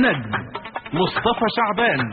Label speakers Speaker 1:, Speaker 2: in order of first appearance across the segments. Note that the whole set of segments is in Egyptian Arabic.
Speaker 1: النجم مصطفى شعبان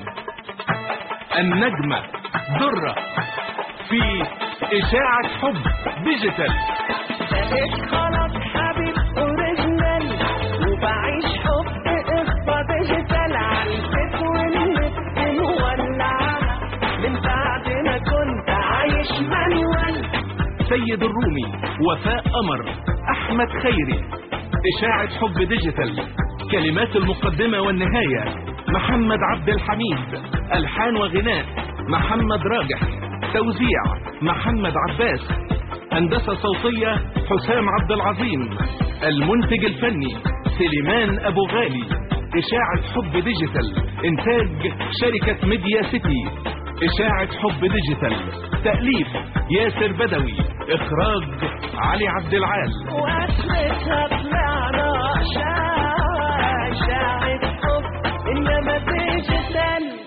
Speaker 1: النجمة درة في إشاعة حب ديجيتال
Speaker 2: بقيت خلاص حبيب اوريجينال وبعيش حب قصة ديجيتال عالبيت والنت مولعة من بعد ما كنت عايش مانوال
Speaker 1: سيد الرومي وفاء قمر أحمد خيري إشاعة حب ديجيتال كلمات المقدمة والنهاية محمد عبد الحميد ألحان وغناء محمد راجح توزيع محمد عباس هندسة صوتية حسام عبد العظيم المنتج الفني سليمان أبو غالي إشاعة حب ديجيتال إنتاج شركة ميديا سيتي إشاعة حب ديجيتال تأليف ياسر بدوي إخراج علي عبد العال
Speaker 2: واخرتها طلعنا اشاعة اشاعة حب انما ديجيتال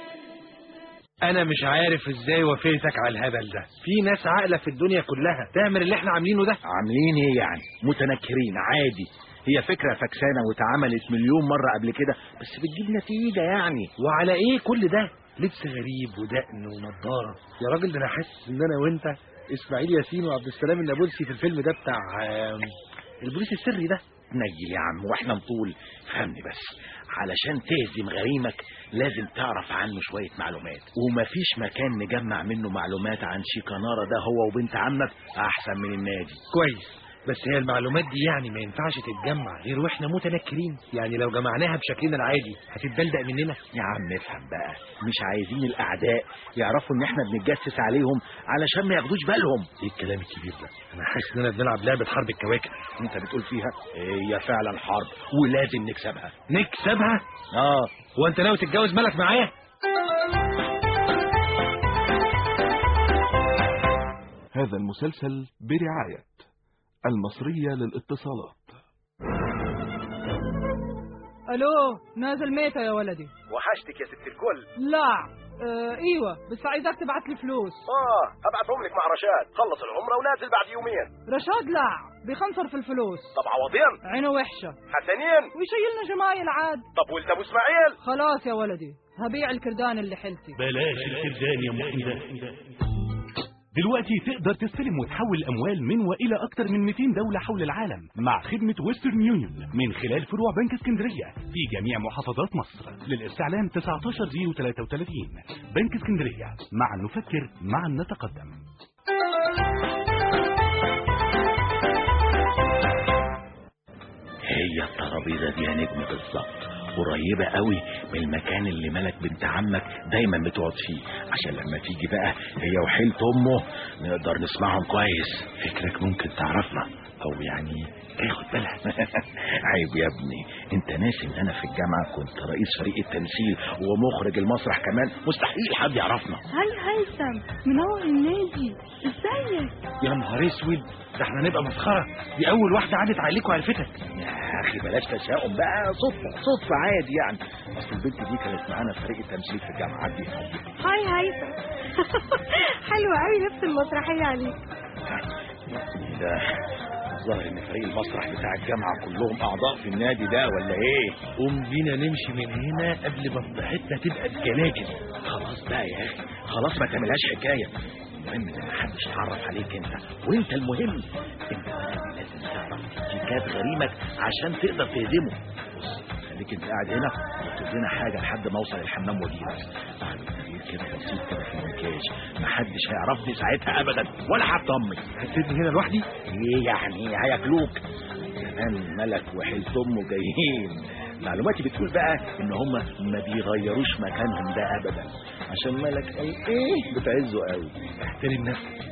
Speaker 3: انا مش عارف ازاي وافقتك على الهبل ده في ناس عاقله في الدنيا كلها تعمل اللي احنا عاملينه ده
Speaker 4: عاملين ايه يعني متنكرين عادي هي فكرة فكسانة واتعملت مليون مرة قبل كده بس بتجيب نتيجة يعني
Speaker 3: وعلى ايه كل ده لبس غريب ودقن ونضاره يا راجل ده انا حاسس ان انا وانت اسماعيل ياسين وعبد السلام النابلسي في الفيلم ده بتاع آم، البوليس السري ده
Speaker 4: نيل يا عم واحنا نطول فهمني بس علشان تهزم غريمك لازم تعرف عنه شوية معلومات ومفيش مكان نجمع منه معلومات عن شيكانارا ده هو وبنت عمك أحسن من النادي
Speaker 3: كويس بس هي المعلومات دي يعني ما ينفعش تتجمع غير واحنا متنكرين يعني لو جمعناها بشكلنا العادي هتتبلدق مننا
Speaker 4: يا عم افهم بقى مش عايزين الأعداء يعرفوا إن احنا بنتجسس عليهم علشان ما ياخدوش بالهم
Speaker 3: ايه الكلام الكبير ده انا حاسس اننا بنلعب لعبه حرب الكواكب
Speaker 4: انت بتقول فيها هي فعلا حرب ولازم نكسبها
Speaker 3: نكسبها
Speaker 4: اه
Speaker 3: هو انت ناوي تتجوز مالك معايا
Speaker 1: هذا المسلسل برعاية المصرية للاتصالات
Speaker 5: الو نازل ميتة يا ولدي
Speaker 6: وحشتك يا ست الكل
Speaker 5: لا آه ايوه بس عايزك تبعت لي فلوس
Speaker 6: اه هبعتهم لك مع رشاد خلص العمره ونازل بعد يومين
Speaker 5: رشاد لا بيخنصر في الفلوس
Speaker 6: طب عوضين
Speaker 5: عينه وحشة
Speaker 6: حسنين
Speaker 5: ويشيلنا جمايل عاد
Speaker 6: طب ولد ابو اسماعيل
Speaker 5: خلاص يا ولدي هبيع الكردان اللي حلتي
Speaker 7: بلاش الكردان يا مفيدة دلوقتي تقدر تستلم وتحول الأموال من وإلى أكثر من 200 دولة حول العالم مع خدمة ويسترن يونيون من خلال فروع بنك اسكندرية في جميع محافظات مصر للاستعلام 19033 بنك اسكندرية معا نفكر معا نتقدم
Speaker 4: هي الترابيزة دي يا نجم بالظبط قريبة قوي من المكان اللي ملك بنت عمك دايما بتقعد فيه عشان لما تيجي بقى هي وحيلة امه نقدر نسمعهم كويس فكرك ممكن تعرفنا او يعني تاخد بالها عيب يا ابني انت ناسي ان انا في الجامعة كنت رئيس فريق التمثيل ومخرج المسرح كمان مستحيل حد يعرفنا
Speaker 8: هاي هيثم منور النادي ازيك
Speaker 3: يا نهار اسود ده احنا نبقى مسخره دي اول واحده عدت عليك وعرفتك
Speaker 4: يا اخي بلاش تشاؤم بقى صدفة صدفة عادي يعني اصل البنت دي كانت معانا في فريق التمثيل في الجامعة عدي
Speaker 8: هاي هيثم حلوة قوي لبس المسرحية عليك
Speaker 4: ده ظاهر ان فريق المسرح بتاع الجامعة كلهم اعضاء في النادي ده ولا ايه
Speaker 3: قوم بينا نمشي من هنا قبل ما فضحتنا تبقى بجلاجل
Speaker 4: خلاص بقى يا اخي خلاص ما تعملهاش حكاية المهم ان محدش يتعرف عليك انت وانت المهم انت بقى لازم تعرف تكتيكات غريمك عشان تقدر تهزمه بص خليك انت قاعد هنا وتجيب لنا حاجة لحد ما اوصل الحمام واجيلك اعمل تغيير كده بسيط كده في المكياج محدش هيعرفني ساعتها ابدا ولا حتى امي
Speaker 3: هتسيبني هنا لوحدي
Speaker 4: ايه يعني هياكلوك كمان ملك وحيلة امه جايين معلوماتي بتقول بقى ان هم ما بيغيروش مكانهم ده ابدا عشان ملك قال ايه بتعزه قوي
Speaker 3: احترم نفسك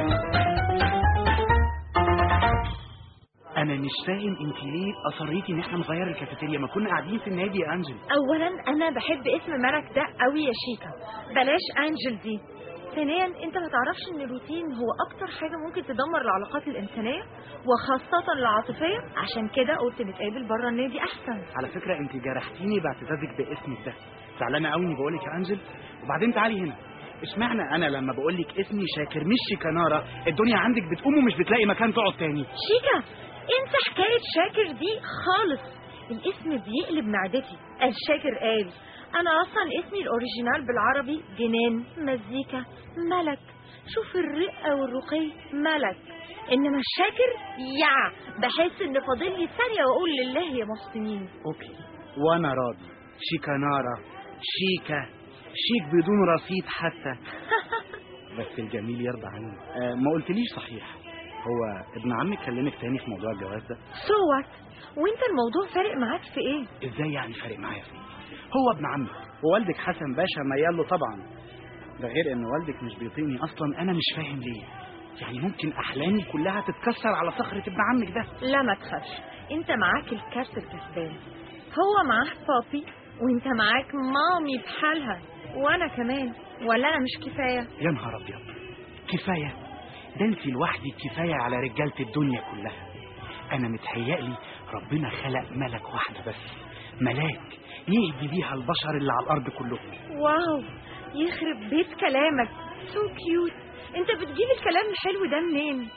Speaker 9: انا مش فاهم انت ليه اصريتي ان احنا نغير الكافيتيريا ما كنا قاعدين في النادي يا انجل
Speaker 8: اولا انا بحب اسم ملك ده قوي يا شيكا بلاش انجل دي ثانيا انت ما تعرفش ان الروتين هو اكتر حاجه ممكن تدمر العلاقات الانسانيه وخاصه العاطفيه عشان كده قلت نتقابل بره النادي احسن
Speaker 9: على فكره انت جرحتيني باعتزازك باسمك ده زعلانه قوي اني بقول لك يا انجل وبعدين تعالي هنا اشمعنى انا لما بقول لك اسمي شاكر مش شيكانارا الدنيا عندك بتقوم ومش بتلاقي مكان تقعد تاني
Speaker 8: شيكا انسى حكايه شاكر دي خالص الاسم بيقلب معدتي الشاكر قال انا اصلا اسمي الاوريجينال بالعربي جنان مزيكا ملك شوف الرقة والرقي ملك انما الشاكر يع بحس ان فاضل لي ثانية واقول لله يا محسنين
Speaker 9: اوكي وانا راضي شيكانارا شيكا شيك بدون رصيد حتى بس الجميل يرضى عني آه ما قلتليش صحيح هو ابن عمك كلمك تاني في موضوع الجواز ده
Speaker 8: سوت وانت الموضوع فارق معاك في ايه
Speaker 9: ازاي يعني فارق معايا في ايه هو ابن عمك ووالدك حسن باشا ميال له طبعا ده غير ان والدك مش بيطيقني اصلا انا مش فاهم ليه يعني ممكن احلامي كلها تتكسر على صخرة ابن عمك ده
Speaker 8: لا ما تخافش انت معاك الكارت الكسبان هو معاه بابي وانت معاك مامي بحالها وانا كمان ولا انا مش كفايه
Speaker 9: يا نهار ابيض كفايه ده انت لوحدك كفايه على رجاله الدنيا كلها انا متهيألي ربنا خلق ملك واحده بس ملاك يهدي بيها البشر اللي على الارض كلهم
Speaker 8: واو يخرب بيت كلامك سو كيوت انت بتجيب الكلام الحلو ده منين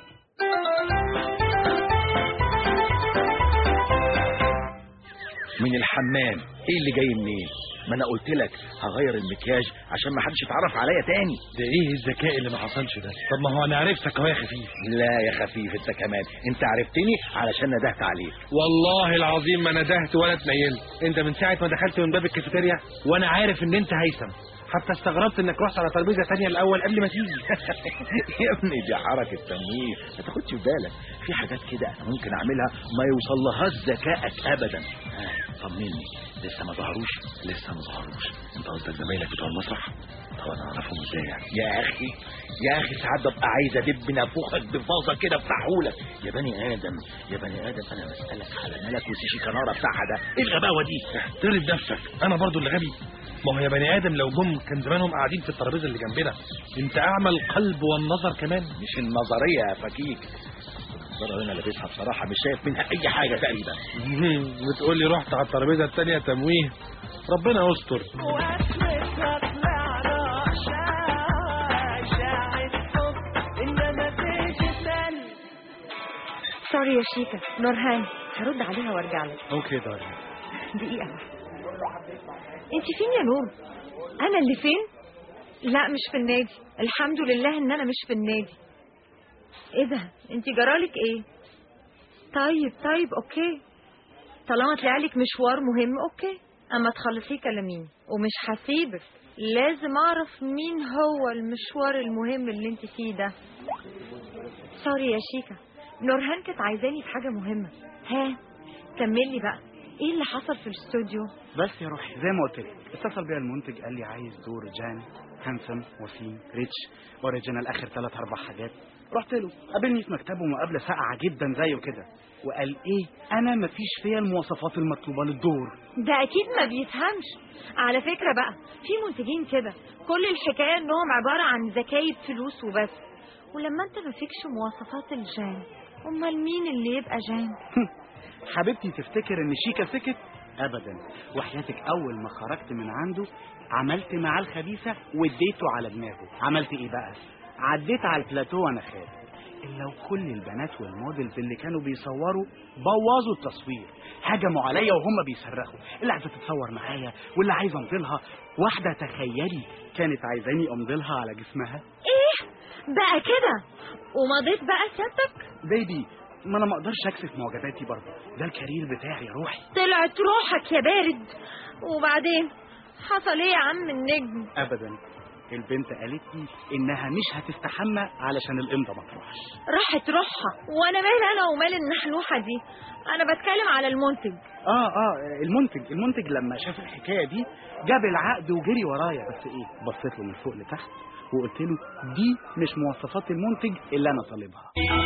Speaker 4: من الحمام ايه اللي جاي منين ما انا قلت لك هغير المكياج عشان ما حدش يتعرف عليا تاني
Speaker 3: ده ايه الذكاء اللي ما حصلش ده طب ما هو انا عرفتك اهو يا خفيف
Speaker 4: لا يا خفيف انت كمان انت عرفتني علشان ندهت عليك
Speaker 3: والله العظيم ما ندهت ولا اتنيلت انت من ساعه ما دخلت من باب الكافيتيريا وانا عارف ان انت هيثم حتى استغربت انك رحت على ترابيزه ثانيه الاول قبل ما تيجي
Speaker 4: يا ابني دي حركه تمويه ما تاخدش في بالك في حاجات كده انا ممكن اعملها ما يوصلهاش ذكائك ابدا آه، طمني لسه ما ظهروش لسه ما ظهروش انت قصدك زمايلك بتوع المسرح طب انا اعرفهم ازاي يعني يا اخي يا اخي ساعات ببقى عايز ادب نافوخك بفاظه كده افتحهولك يا بني ادم يا بني ادم انا بسالك على ملك وسيشي كناره بتاعها ده ايه الغباوه دي
Speaker 3: احترم نفسك انا برضو اللي غبي ما هو يا بني ادم لو جم كان زمانهم قاعدين في الترابيزه اللي جنبنا انت اعمى القلب والنظر كمان
Speaker 4: مش النظريه يا فكيك النظاره اللي انا لابسها بصراحه مش شايف منها اي حاجه تقريبا
Speaker 3: بتقول لي رحت على الترابيزه الثانيه تمويه ربنا يستر
Speaker 2: واسمتها طلعنا شاي شاعر حب انما ديجيتال
Speaker 8: سوري يا شيكا نورهان هرد عليها وارجع لك
Speaker 3: اوكي داري
Speaker 8: دقيقه انت فين يا نور انا اللي فين لا مش في النادي الحمد لله ان انا مش في النادي ايه ده انت جرالك ايه طيب طيب اوكي طالما طلعلك مشوار مهم اوكي اما تخلصيه كلميني ومش هسيبك لازم اعرف مين هو المشوار المهم اللي انت فيه ده سوري يا شيكا نورهان كانت عايزاني في حاجه مهمه ها كملي بقى ايه اللي حصل في الاستوديو
Speaker 9: بس يا روحي زي ما قلت لك اتصل بيا المنتج قال لي عايز دور جان هانسون وسيم ريتش اوريجينال اخر ثلاث اربع حاجات رحت له قابلني في مكتبه مقابله ساقعه جدا زيه كده وقال ايه انا مفيش فيا المواصفات المطلوبه للدور
Speaker 8: ده اكيد ما بيفهمش على فكرة بقى في منتجين كده كل الحكاية انهم عبارة عن زكاية فلوس وبس ولما انت ما فيكش مواصفات الجان امال مين اللي يبقى جان
Speaker 9: حبيبتي تفتكر ان شيكا سكت ابدا وحياتك اول ما خرجت من عنده عملت معاه الخبيثه واديته على دماغه عملت ايه بقى عديت على البلاتو وانا خارج الا وكل البنات والموديلز اللي كانوا بيصوروا بوظوا التصوير هجموا عليا وهم بيصرخوا اللي عايزه تتصور معايا واللي عايزه امضلها واحده تخيلي كانت عايزاني امضلها على جسمها
Speaker 8: ايه بقى كده ومضيت بقى سيادتك
Speaker 9: بيبي ما انا ما اقدرش اكسف معجباتي برضه ده الكارير بتاعي يا روحي
Speaker 8: طلعت روحك يا بارد وبعدين حصل ايه يا عم النجم
Speaker 9: ابدا البنت قالت لي انها مش هتستحمى علشان الامضه ما تروحش
Speaker 8: راحت روحها وانا مال انا ومال النحلوحة دي انا بتكلم على المنتج
Speaker 9: اه اه المنتج المنتج لما شاف الحكايه دي جاب العقد وجري ورايا بس ايه بصيت له من فوق لتحت وقلت له دي مش مواصفات المنتج اللي انا طالبها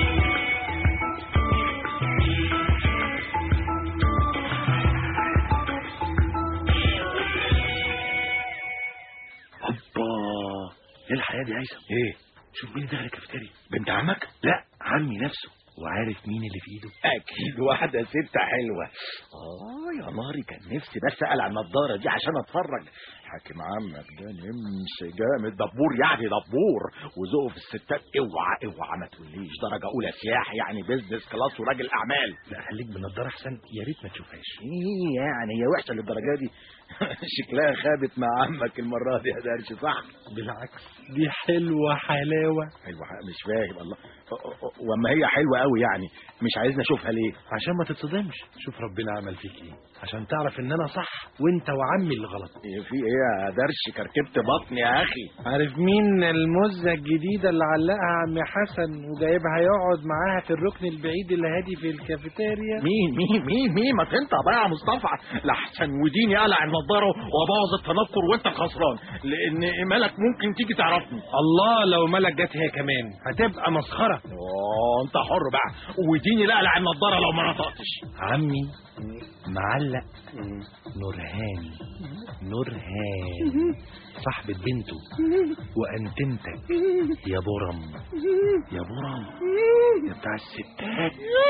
Speaker 4: اوبا ايه الحياه دي هيثم ايه شوف مين اللي دخل الكافيتيريا بنت عمك لا عمي نفسه وعارف مين اللي في ايده اكيد واحده ست حلوه اه يا ناري كان نفسي بس اقلع النضاره دي عشان اتفرج حاكم عمك ده نمس جامد دبور يعني دبور وذوقه في الستات اوعى اوعى ما تقوليش درجه اولى سياح يعني بيزنس كلاس وراجل اعمال
Speaker 3: لا خليك بالنضاره احسن يا ريت ما تشوفهاش
Speaker 4: ايه يعني هي وحشه للدرجه دي شكلها خابت مع عمك المره دي يا درش صح
Speaker 3: بالعكس دي حلوه حلاوه
Speaker 4: حلوه مش فاهم الله وما هي حلوه قوي يعني مش عايزني اشوفها ليه
Speaker 3: عشان ما تتصدمش شوف ربنا عمل فيك ايه عشان تعرف ان انا صح وانت وعمي اللي غلط
Speaker 4: إيه في ايه يا درش كركبت بطني يا اخي
Speaker 3: عارف مين المزة الجديدة اللي علقها عم حسن وجايبها يقعد معاها في الركن البعيد اللي هادي في الكافيتيريا
Speaker 4: مين مين مين مين ما تنطق بقى يا مصطفى لحسن وديني قلع النضاره وابوظ التنكر وانت خسران لان ملك ممكن تيجي تعرفني
Speaker 3: الله لو ملك جت هي كمان هتبقى مسخرة
Speaker 4: اه انت حر بقى وديني لا اقلع النضاره لو ما نطقتش
Speaker 3: عمي معلق نورهان نورهان صاحبة بنته وأنتمتك يا برم يا برم يا بتاع الستات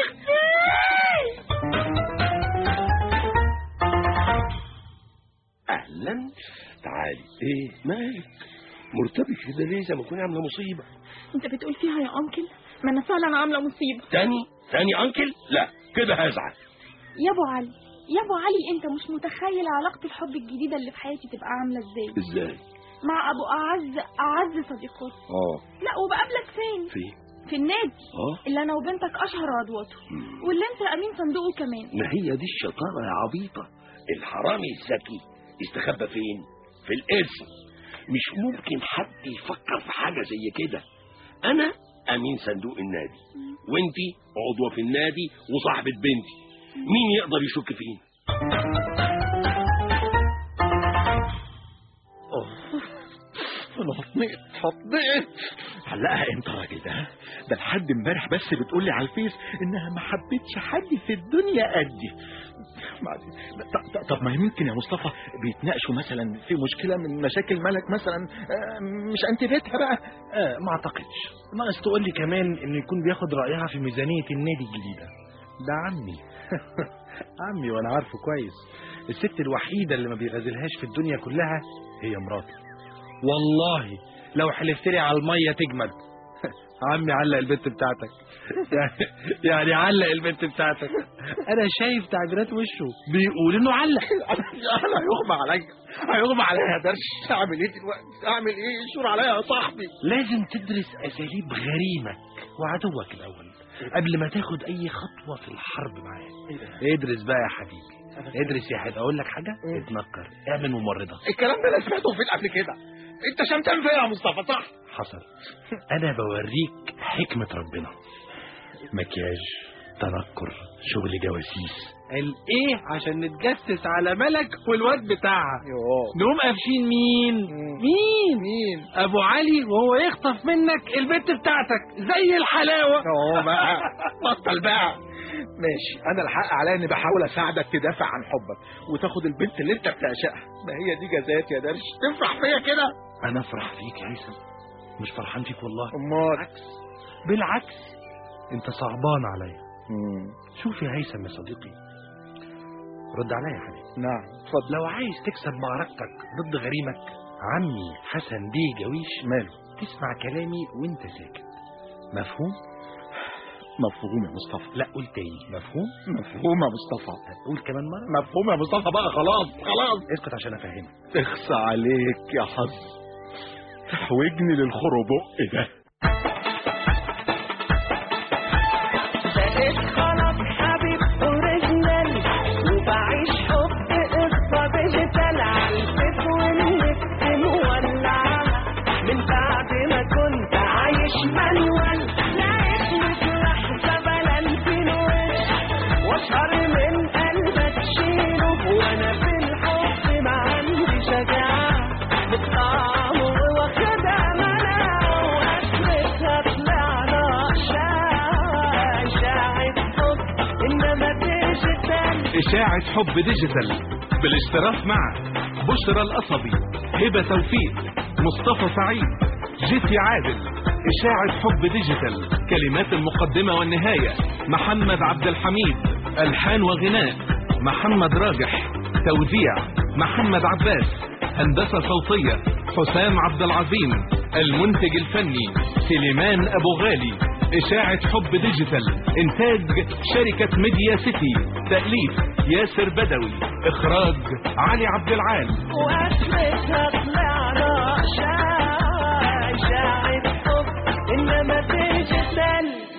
Speaker 10: اهلا تعالي ايه مالك مرتبك كده ليه زي ما تكوني عامله مصيبه
Speaker 11: انت بتقول فيها يا انكل ما انا فعلا عامله مصيبه
Speaker 10: تاني تاني انكل لا كده هزعل
Speaker 11: يا ابو علي يا ابو علي انت مش متخيل علاقه الحب الجديده اللي في حياتي تبقى عامله ازاي
Speaker 10: ازاي
Speaker 11: مع ابو اعز اعز صديقاتي
Speaker 10: اه
Speaker 11: لا وبقابلك فين
Speaker 10: فين
Speaker 11: في النادي
Speaker 10: اه
Speaker 11: اللي انا وبنتك اشهر عضواته واللي انت امين صندوقه كمان
Speaker 10: ما هي دي الشطاره يا عبيطه الحرامي الذكي يستخبى فين في الاسم مش ممكن حد يفكر في حاجه زي كده انا امين صندوق النادي وانتي عضوه في النادي وصاحبه بنتي مين يقدر يشك فينا
Speaker 4: انا هتنقط هتنقط علقها امتى الراجل ده ده لحد امبارح بس بتقول لي على الفيس انها ما حبتش حد في الدنيا قدي بعدين ط- ط- طب ما يمكن يا مصطفى بيتناقشوا مثلا في مشكله من مشاكل ملك مثلا آه، مش انتبهتها بقى
Speaker 3: آه ما اعتقدش ناقص تقول لي كمان انه يكون بياخد رايها في ميزانيه النادي الجديده ده عمي عمي وانا عارفه كويس الست الوحيده اللي ما بيغازلهاش في الدنيا كلها هي مراتي والله لو حلفت لي على الميه تجمد عمي علق البنت بتاعتك يعني, يعني علق البنت بتاعتك انا شايف تعبيرات وشه بيقول انه علق
Speaker 4: انا هيغمى عليا هيغمى عليا يا درش اعمل ايه دلوقتي اعمل ايه شور عليا يا صاحبي
Speaker 3: لازم تدرس اساليب غريمك وعدوك الاول قبل ما تاخد اي خطوه في الحرب معاه ادرس بقى يا حبيبي ادرس يا حبيبي اقول لك حاجه اتنكر اعمل ممرضه
Speaker 4: الكلام ده انا سمعته فين قبل كده انت شمتان فيا يا مصطفى صح
Speaker 3: حصل انا بوريك حكمه ربنا مكياج تنكر شغل جواسيس قال ايه عشان نتجسس على ملك والواد بتاعها نقوم قافشين مين مين مين ابو علي وهو يخطف منك البت بتاعتك زي الحلاوه
Speaker 4: اه بقى بطل بقى ماشي انا الحق عليا اني بحاول اساعدك تدافع عن حبك وتاخد البنت اللي انت بتعشقها ما هي دي جزات يا درش تفرح فيا كده
Speaker 3: انا افرح فيك يا هيثم مش فرحان فيك والله
Speaker 4: امال
Speaker 3: بالعكس انت صعبان عليا شوف يا هيثم يا صديقي رد عليا يا حبيبي
Speaker 4: نعم
Speaker 3: اتفضل لو عايز تكسب معركتك ضد غريمك عمي حسن بيه جويش ماله تسمع كلامي وانت ساكت مفهوم
Speaker 4: مفهوم يا مصطفى
Speaker 3: لا قول تاني مفهوم
Speaker 4: مفهوم يا مصطفى
Speaker 3: قول كمان مره
Speaker 4: مفهوم يا مصطفى بقى خلاص خلاص
Speaker 3: اسكت عشان افهمك
Speaker 4: اخصى عليك يا حظ تحوجني للخربق ده
Speaker 2: بقيت خلاص حبيب اوريجينال وبعيش حب قصة ديجيتال عالفيس والنت مولعة من بعد ما كنت عايش مانوال لقيتني في لحظة بلنتين وش واشهر من قلبك شيله وانا في الحب ما عندي شجاعة بالطعم واخدها مناعة واخرتها طلعنا اشاعة اشاعة حب انما ديجيتال
Speaker 1: إشاعة حب ديجيتال بالاشتراك مع بشرى القصبي هبة توفيق مصطفى سعيد جيسي عادل إشاعة حب ديجيتال كلمات المقدمة والنهاية محمد عبد الحميد ألحان وغناء محمد راجح توزيع محمد عباس هندسة صوتية حسام عبد العظيم المنتج الفني سليمان أبو غالي إشاعة حب ديجيتال إنتاج شركة ميديا سيتي تأليف ياسر بدوي إخراج علي عبد العال
Speaker 2: وأسمتها طلعنا شاعر شاعر حب إنما ديجيتال